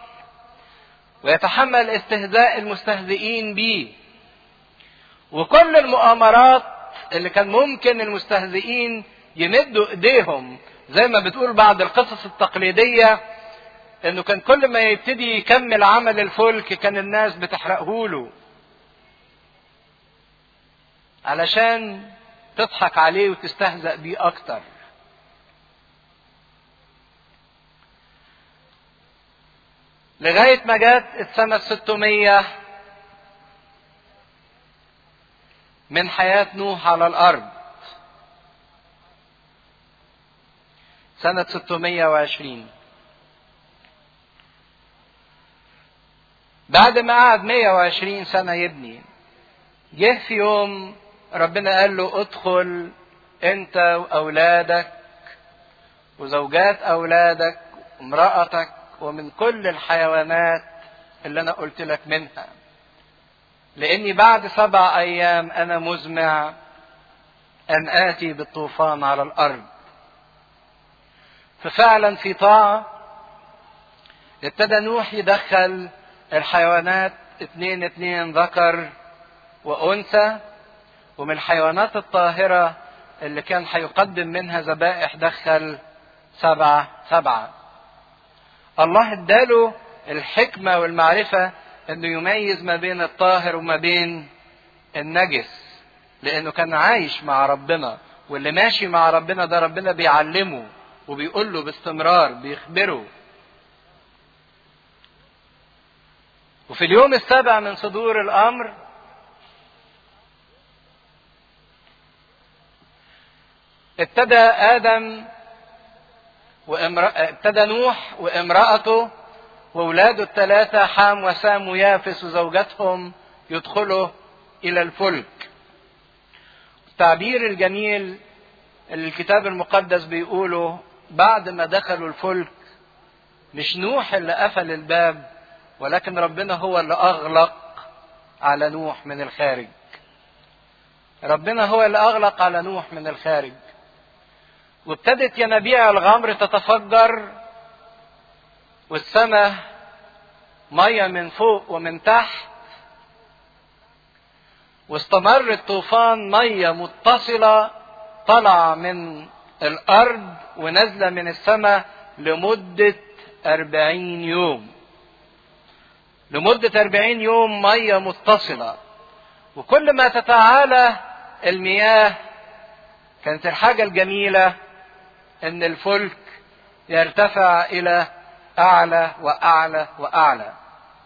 ويتحمل استهزاء المستهزئين به وكل المؤامرات اللي كان ممكن المستهزئين يمدوا ايديهم زي ما بتقول بعض القصص التقليدية انه كان كل ما يبتدي يكمل عمل الفلك كان الناس بتحرقه له علشان تضحك عليه وتستهزأ بيه اكتر لغاية ما جت السنة 600 من حياة نوح على الأرض سنة 620 بعد ما قعد 120 سنة يبني جه في يوم ربنا قال له ادخل انت واولادك وزوجات اولادك وامرأتك ومن كل الحيوانات اللي انا قلت لك منها لاني بعد سبع ايام انا مزمع ان اتي بالطوفان على الارض ففعلا في طاعة ابتدى نوح يدخل الحيوانات اتنين اتنين ذكر وانثى ومن الحيوانات الطاهرة اللي كان هيقدم منها ذبائح دخل سبعة سبعة الله اداله الحكمة والمعرفة انه يميز ما بين الطاهر وما بين النجس لانه كان عايش مع ربنا واللي ماشي مع ربنا ده ربنا بيعلمه وبيقول له باستمرار بيخبره وفي اليوم السابع من صدور الامر ابتدى ادم وامرأة ابتدى نوح وامرأته وولاده الثلاثة حام وسام ويافس وزوجاتهم يدخلوا إلى الفلك. التعبير الجميل اللي الكتاب المقدس بيقوله بعد ما دخلوا الفلك مش نوح اللي قفل الباب ولكن ربنا هو اللي أغلق على نوح من الخارج. ربنا هو اللي أغلق على نوح من الخارج. وابتدت ينابيع الغمر تتفجر والسماء ميه من فوق ومن تحت واستمر الطوفان ميه متصله طلع من الارض ونازله من السماء لمده أربعين يوم لمدة أربعين يوم مية متصلة وكل ما تتعالى المياه كانت الحاجة الجميلة ان الفلك يرتفع الى اعلى واعلى واعلى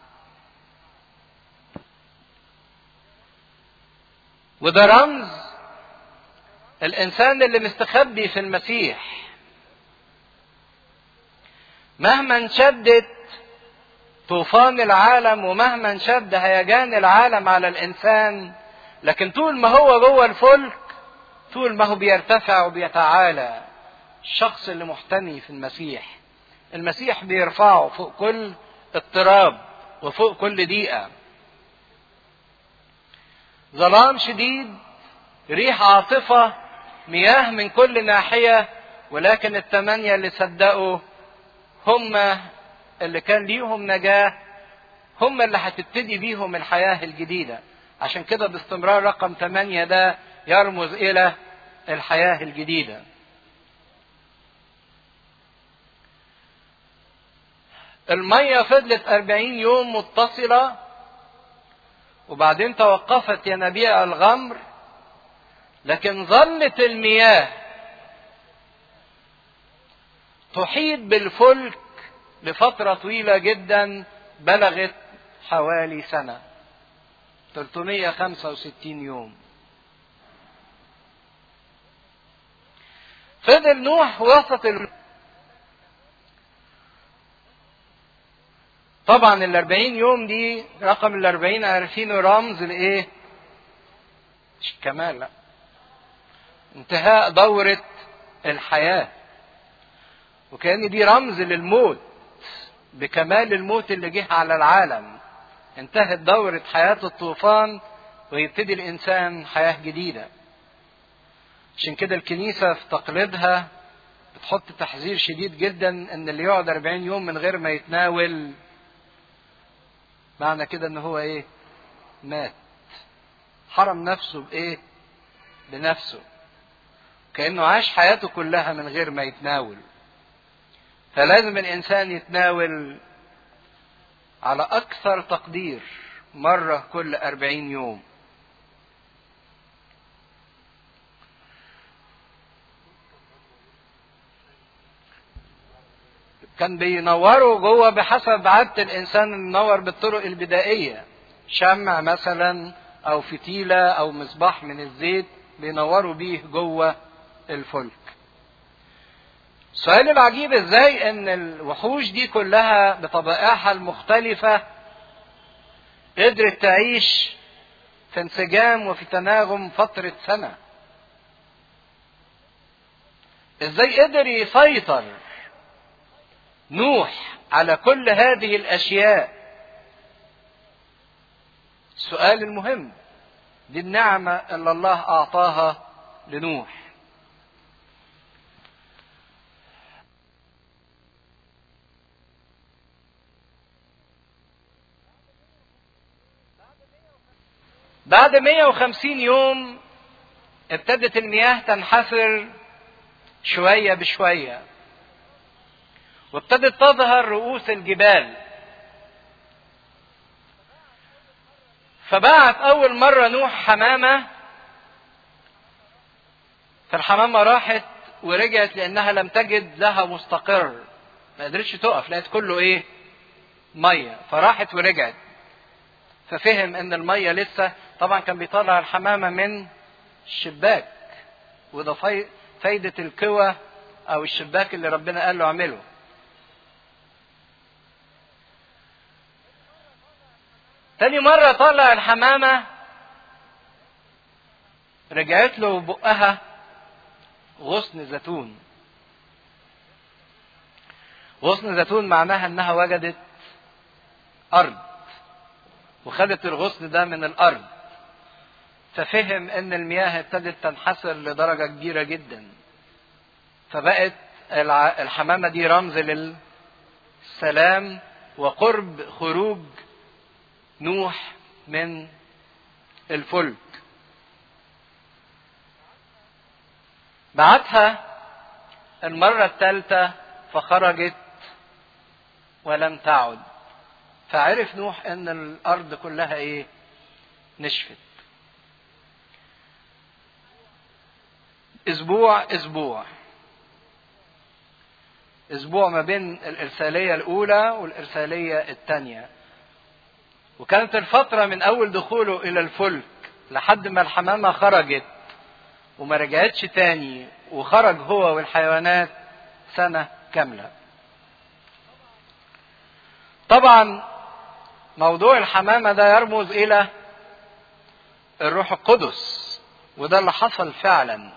وده رمز الانسان اللي مستخبي في المسيح مهما انشدت طوفان العالم ومهما انشد هيجان العالم على الانسان لكن طول ما هو جوه الفلك طول ما هو بيرتفع وبيتعالى الشخص اللي محتمي في المسيح المسيح بيرفعه فوق كل اضطراب وفوق كل ضيقة ظلام شديد ريح عاصفة مياه من كل ناحية ولكن الثمانية اللي صدقوا هم اللي كان ليهم نجاة هم اللي هتبتدي بيهم الحياة الجديدة عشان كده باستمرار رقم ثمانية ده يرمز إلى الحياة الجديدة المية فضلت أربعين يوم متصلة وبعدين توقفت ينابيع الغمر لكن ظلت المياه تحيط بالفلك لفترة طويلة جدا بلغت حوالي سنة 365 يوم فضل نوح وسط ال... طبعا ال 40 يوم دي رقم ال 40 عارفينه رمز لايه؟ مش كمال لا انتهاء دورة الحياة وكأن دي رمز للموت بكمال الموت اللي جه على العالم انتهت دورة حياة الطوفان ويبتدي الإنسان حياة جديدة عشان كده الكنيسة في تقليدها بتحط تحذير شديد جدا ان اللي يقعد 40 يوم من غير ما يتناول معنى كده ان هو ايه مات حرم نفسه بايه بنفسه كانه عاش حياته كلها من غير ما يتناول فلازم الانسان يتناول على اكثر تقدير مره كل أربعين يوم كان بينوروا جوه بحسب عادة الإنسان ينور بالطرق البدائية شمع مثلا أو فتيلة أو مصباح من الزيت بينوروا بيه جوه الفلك السؤال العجيب ازاي ان الوحوش دي كلها بطبائعها المختلفة قدرت تعيش في انسجام وفي تناغم فترة سنة ازاي قدر يسيطر نوح على كل هذه الاشياء السؤال المهم دي النعمة اللي الله اعطاها لنوح بعد 150 يوم ابتدت المياه تنحسر شوية بشوية وابتدت تظهر رؤوس الجبال فبعت أول مرة نوح حمامة فالحمامة راحت ورجعت لأنها لم تجد لها مستقر ما قدرتش تقف لقيت كله إيه؟ مية فراحت ورجعت ففهم إن المية لسه طبعا كان بيطلع الحمامة من الشباك وده فايدة الكوى أو الشباك اللي ربنا قال له اعمله تاني مرة طلع الحمامة رجعت له بقها غصن زيتون غصن زيتون معناها انها وجدت ارض وخدت الغصن ده من الارض ففهم ان المياه ابتدت تنحسر لدرجة كبيرة جدا فبقت الحمامة دي رمز للسلام وقرب خروج نوح من الفلك بعتها المرة الثالثة فخرجت ولم تعد فعرف نوح ان الارض كلها ايه نشفت اسبوع اسبوع اسبوع ما بين الارساليه الاولى والارساليه الثانيه وكانت الفتره من اول دخوله الى الفلك لحد ما الحمامه خرجت وما رجعتش تاني وخرج هو والحيوانات سنه كامله طبعا موضوع الحمامه ده يرمز الى الروح القدس وده اللي حصل فعلا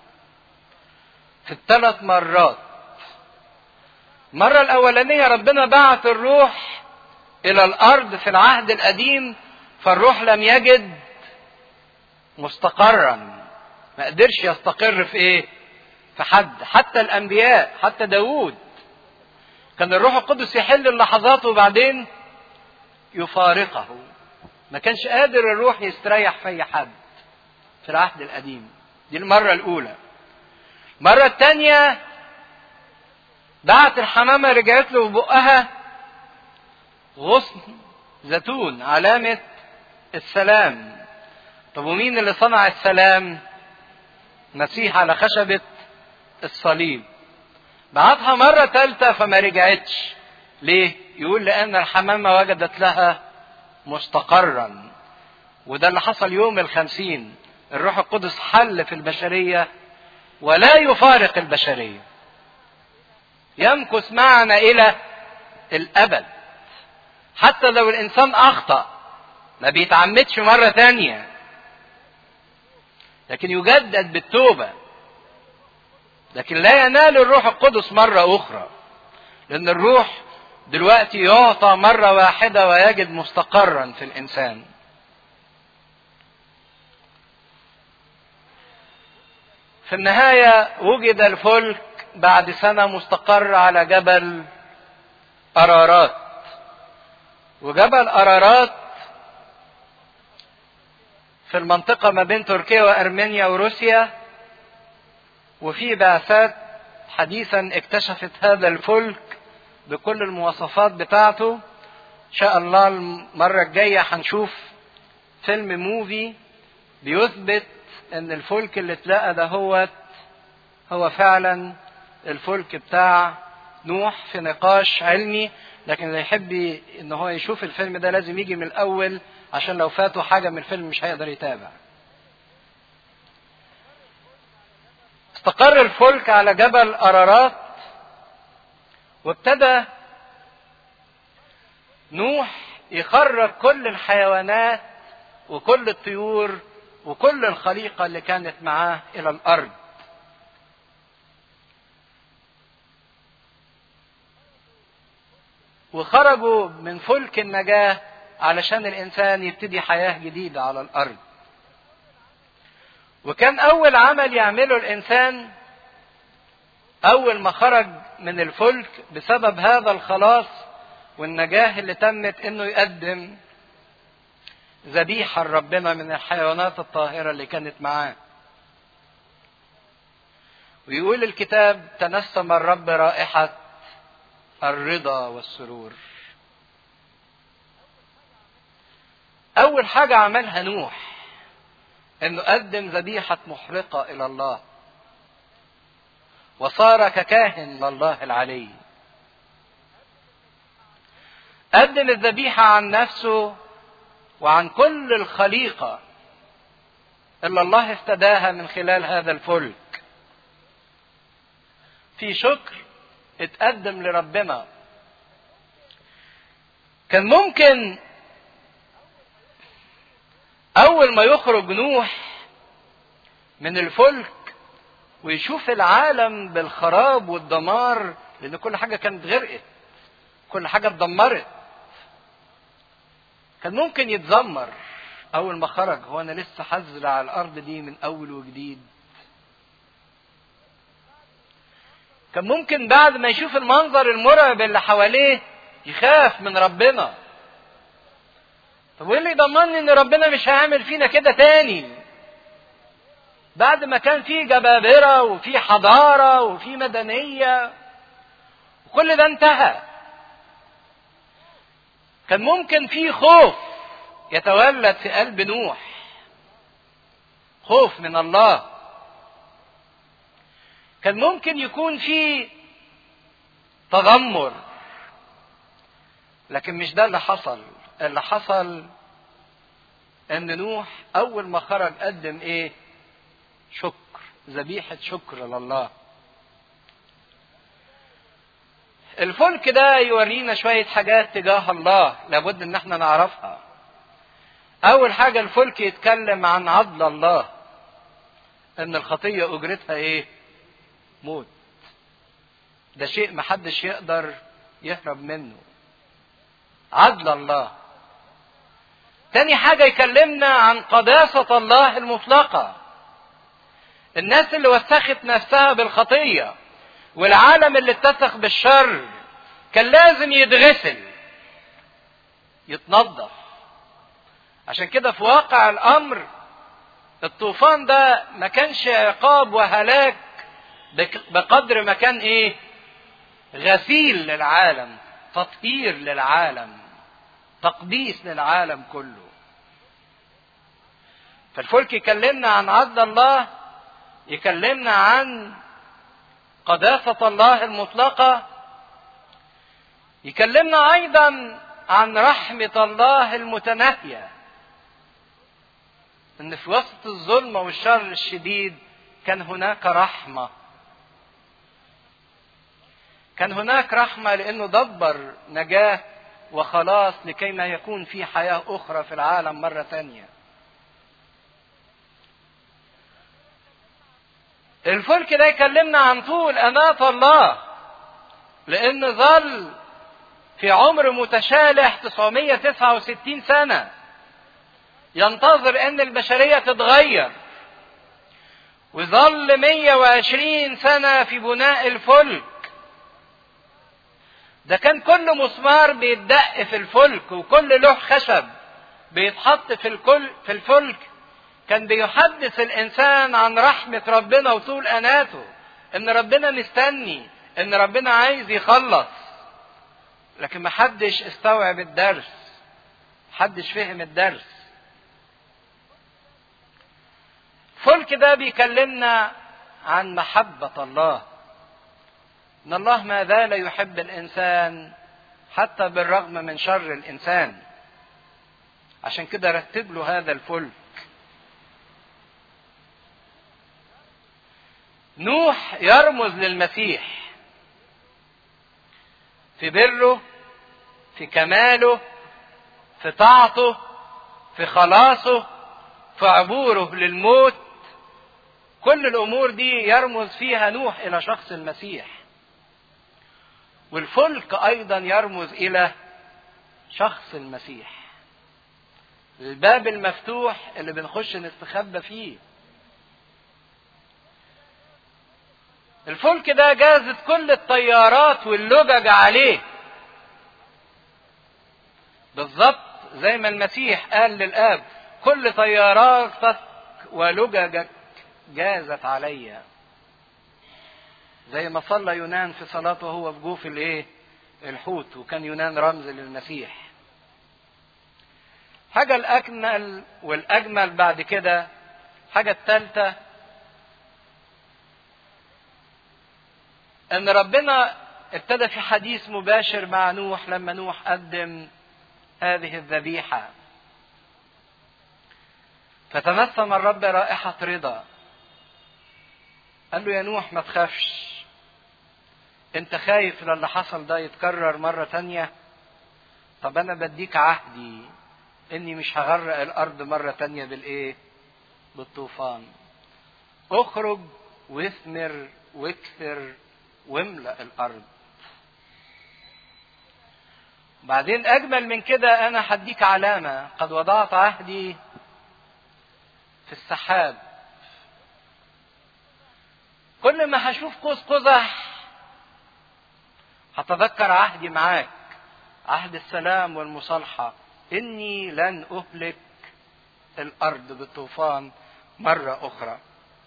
في الثلاث مرات المرة الأولانية ربنا بعت الروح إلى الأرض في العهد القديم فالروح لم يجد مستقرا ما قدرش يستقر في إيه؟ في حد حتى الأنبياء حتى داوود كان الروح القدس يحل اللحظات وبعدين يفارقه ما كانش قادر الروح يستريح في أي حد في العهد القديم دي المرة الأولى المرة الثانية بعت الحمامة رجعت له ببقها غصن زيتون علامة السلام طب ومين اللي صنع السلام مسيح على خشبة الصليب بعتها مرة ثالثة فما رجعتش ليه يقول لأن الحمامة وجدت لها مستقرا وده اللي حصل يوم الخمسين الروح القدس حل في البشرية ولا يفارق البشرية يمكث معنا إلى الأبد حتى لو الإنسان أخطأ ما بيتعمدش مرة تانية لكن يجدد بالتوبة لكن لا ينال الروح القدس مرة أخرى لأن الروح دلوقتي يعطى مرة واحدة ويجد مستقرا في الإنسان في النهاية وجد الفلك بعد سنة مستقر على جبل أرارات وجبل أرارات في المنطقة ما بين تركيا وأرمينيا وروسيا وفي بعثات حديثا اكتشفت هذا الفلك بكل المواصفات بتاعته إن شاء الله المرة الجاية هنشوف فيلم موفي بيثبت ان الفلك اللي اتلقى ده هو هو فعلا الفلك بتاع نوح في نقاش علمي لكن اللي يحب ان هو يشوف الفيلم ده لازم يجي من الاول عشان لو فاته حاجه من الفيلم مش هيقدر يتابع استقر الفلك على جبل ارارات وابتدى نوح يخرج كل الحيوانات وكل الطيور وكل الخليقة اللي كانت معاه إلى الأرض. وخرجوا من فلك النجاة علشان الإنسان يبتدي حياة جديدة على الأرض. وكان أول عمل يعمله الإنسان أول ما خرج من الفلك بسبب هذا الخلاص والنجاة اللي تمت إنه يقدم ذبيحة لربنا من الحيوانات الطاهرة اللي كانت معاه. ويقول الكتاب تنسم الرب رائحة الرضا والسرور اول حاجه عملها نوح انه قدم ذبيحه محرقه الى الله وصار ككاهن لله العلي قدم الذبيحه عن نفسه وعن كل الخليقه اللي الله افتداها من خلال هذا الفلك في شكر اتقدم لربنا كان ممكن اول ما يخرج نوح من الفلك ويشوف العالم بالخراب والدمار لان كل حاجه كانت غرقت كل حاجه اتدمرت كان ممكن يتذمر اول ما خرج هو انا لسه حزل على الارض دي من اول وجديد كان ممكن بعد ما يشوف المنظر المرعب اللي حواليه يخاف من ربنا طب وايه اللي يضمني ان ربنا مش هيعمل فينا كده تاني بعد ما كان في جبابرة وفي حضارة وفي مدنية وكل ده انتهى كان ممكن في خوف يتولد في قلب نوح خوف من الله كان ممكن يكون في تذمر لكن مش ده اللي حصل اللي حصل ان نوح اول ما خرج قدم ايه شكر ذبيحة شكر لله الفلك ده يورينا شوية حاجات تجاه الله لابد ان احنا نعرفها اول حاجة الفلك يتكلم عن عدل الله ان الخطية اجرتها ايه موت ده شيء محدش يقدر يهرب منه عدل الله تاني حاجة يكلمنا عن قداسة الله المطلقة الناس اللي وسخت نفسها بالخطية والعالم اللي اتسخ بالشر كان لازم يتغسل يتنظف عشان كده في واقع الامر الطوفان ده ما كانش عقاب وهلاك بقدر ما كان ايه غسيل للعالم تطهير للعالم تقديس للعالم كله فالفلك يكلمنا عن عدل الله يكلمنا عن قداسة الله المطلقة يكلمنا أيضا عن رحمة الله المتناهية إن في وسط الظلمة والشر الشديد كان هناك رحمة كان هناك رحمة لأنه دبر نجاة وخلاص لكي ما يكون في حياة أخرى في العالم مرة ثانية الفلك ده يكلمنا عن طول أناة الله لأن ظل في عمر متشالح 969 سنة ينتظر أن البشرية تتغير وظل 120 سنة في بناء الفلك ده كان كل مسمار بيتدق في الفلك وكل لوح خشب بيتحط في الكل في الفلك كان بيحدث الانسان عن رحمه ربنا وطول اناته ان ربنا مستني ان ربنا عايز يخلص لكن محدش استوعب الدرس محدش فهم الدرس الفلك ده بيكلمنا عن محبه الله ان الله ما زال يحب الانسان حتى بالرغم من شر الانسان عشان كده رتب له هذا الفلك نوح يرمز للمسيح في بره في كماله في طاعته في خلاصه في عبوره للموت كل الامور دي يرمز فيها نوح الى شخص المسيح والفلك ايضا يرمز الى شخص المسيح الباب المفتوح اللي بنخش نستخبى فيه الفلك ده جازت كل الطيارات واللجج عليه بالظبط زي ما المسيح قال للاب كل طياراتك ولججك جازت عليّ زي ما صلى يونان في صلاته وهو في جوف الايه الحوت وكان يونان رمز للمسيح حاجة الأكمل والأجمل بعد كده حاجة الثالثة إن ربنا ابتدى في حديث مباشر مع نوح لما نوح قدم هذه الذبيحة فتنسم الرب رائحة رضا قال له يا نوح ما تخافش انت خايف للي حصل ده يتكرر مرة تانية طب انا بديك عهدي اني مش هغرق الارض مرة تانية بالايه بالطوفان اخرج واثمر واكثر واملأ الارض بعدين اجمل من كده انا هديك علامة قد وضعت عهدي في السحاب كل ما هشوف قوس قزح هتذكر عهدي معاك عهد السلام والمصالحة إني لن أهلك الأرض بالطوفان مرة أخرى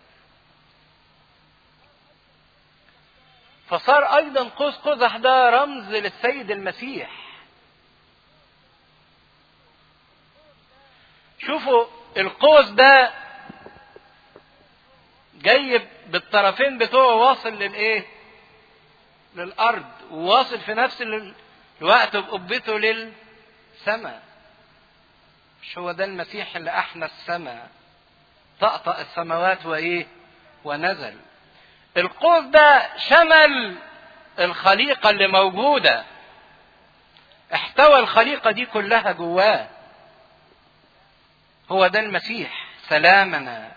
فصار أيضا قوس قزح ده رمز للسيد المسيح شوفوا القوس ده جاي بالطرفين بتوعه واصل للايه للارض وواصل في نفس الوقت بقبته للسماء مش هو ده المسيح اللي احنى السماء طأطأ السماوات وايه ونزل القوس ده شمل الخليقة اللي موجودة احتوى الخليقة دي كلها جواه هو ده المسيح سلامنا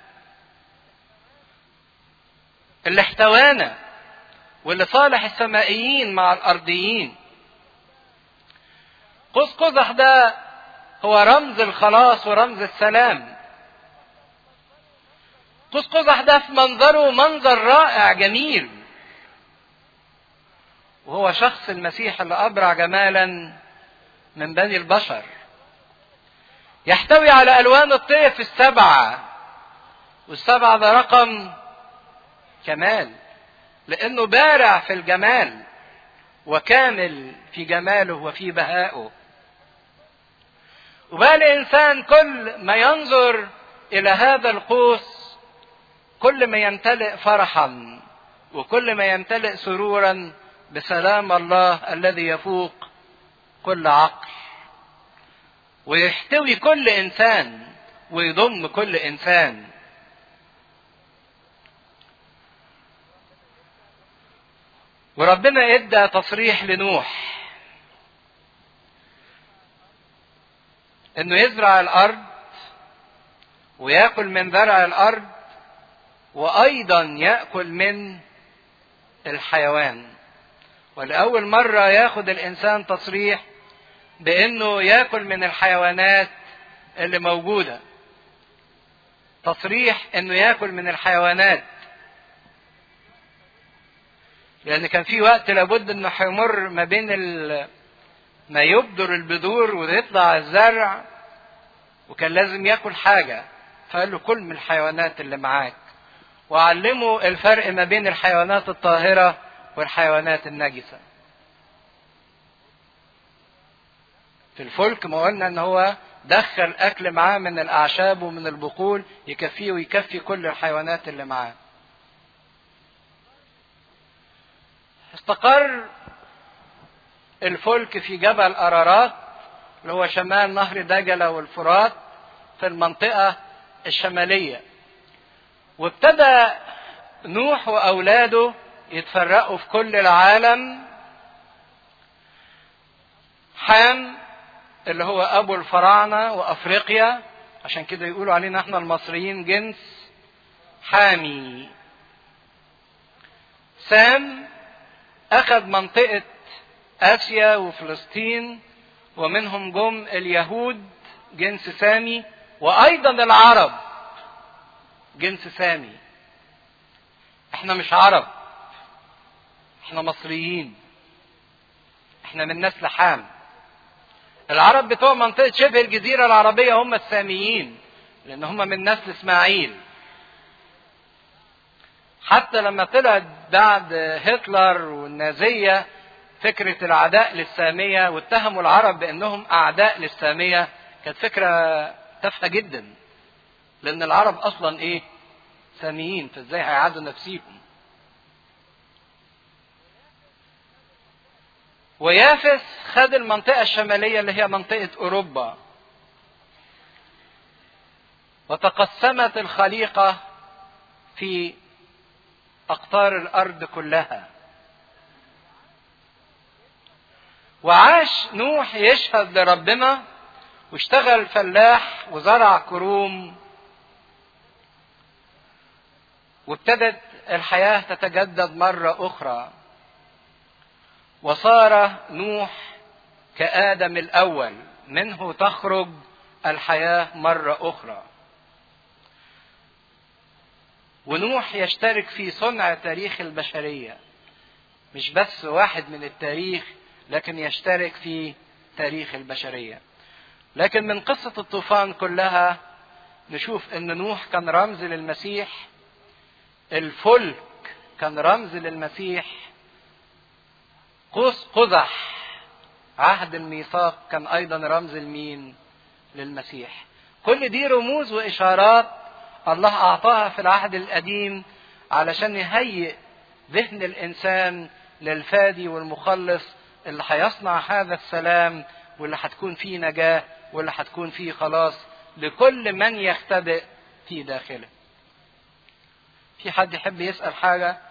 اللي احتوانا واللي صالح السمائيين مع الارضيين قوس قزح ده هو رمز الخلاص ورمز السلام قوس قزح ده في منظره منظر رائع جميل وهو شخص المسيح اللي ابرع جمالا من بني البشر يحتوي على الوان الطيف السبعه والسبعه ده رقم كمال لانه بارع في الجمال وكامل في جماله وفي بهائه وبقى الانسان كل ما ينظر الى هذا القوس كل ما يمتلئ فرحا وكل ما يمتلئ سرورا بسلام الله الذي يفوق كل عقل ويحتوي كل انسان ويضم كل انسان وربنا ادى تصريح لنوح انه يزرع الارض وياكل من زرع الارض وايضا ياكل من الحيوان ولاول مره ياخد الانسان تصريح بانه ياكل من الحيوانات اللي موجوده تصريح انه ياكل من الحيوانات لان كان في وقت لابد انه هيمر ما بين ال... ما يبدر البذور ويطلع الزرع وكان لازم ياكل حاجه فقال له كل من الحيوانات اللي معاك وعلمه الفرق ما بين الحيوانات الطاهره والحيوانات النجسه في الفلك ما قلنا ان هو دخل اكل معاه من الاعشاب ومن البقول يكفيه ويكفي كل الحيوانات اللي معاه استقر الفلك في جبل أرارات اللي هو شمال نهر دجلة والفرات في المنطقة الشمالية وابتدى نوح وأولاده يتفرقوا في كل العالم حام اللي هو أبو الفراعنة وأفريقيا عشان كده يقولوا علينا احنا المصريين جنس حامي سام أخذ منطقة آسيا وفلسطين ومنهم جم اليهود جنس سامي وأيضا العرب جنس سامي احنا مش عرب احنا مصريين احنا من نسل حام العرب بتوع منطقة شبه الجزيرة العربية هم الساميين لأن هم من نسل إسماعيل حتى لما طلعت بعد هتلر والنازية فكرة العداء للسامية واتهموا العرب بأنهم أعداء للسامية كانت فكرة تافهة جدا لأن العرب أصلا إيه؟ ساميين فإزاي هيعادوا نفسيهم؟ ويافس خد المنطقة الشمالية اللي هي منطقة أوروبا وتقسمت الخليقة في أقطار الأرض كلها وعاش نوح يشهد لربنا واشتغل فلاح وزرع كروم وابتدت الحياة تتجدد مرة أخرى وصار نوح كآدم الأول منه تخرج الحياة مرة أخرى ونوح يشترك في صنع تاريخ البشرية مش بس واحد من التاريخ لكن يشترك في تاريخ البشرية لكن من قصة الطوفان كلها نشوف ان نوح كان رمز للمسيح الفلك كان رمز للمسيح قوس قزح عهد الميثاق كان ايضا رمز لمين للمسيح كل دي رموز واشارات الله اعطاها في العهد القديم علشان يهيئ ذهن الانسان للفادي والمخلص اللي هيصنع هذا السلام واللي هتكون فيه نجاه واللي هتكون فيه خلاص لكل من يختبئ في داخله في حد يحب يسال حاجه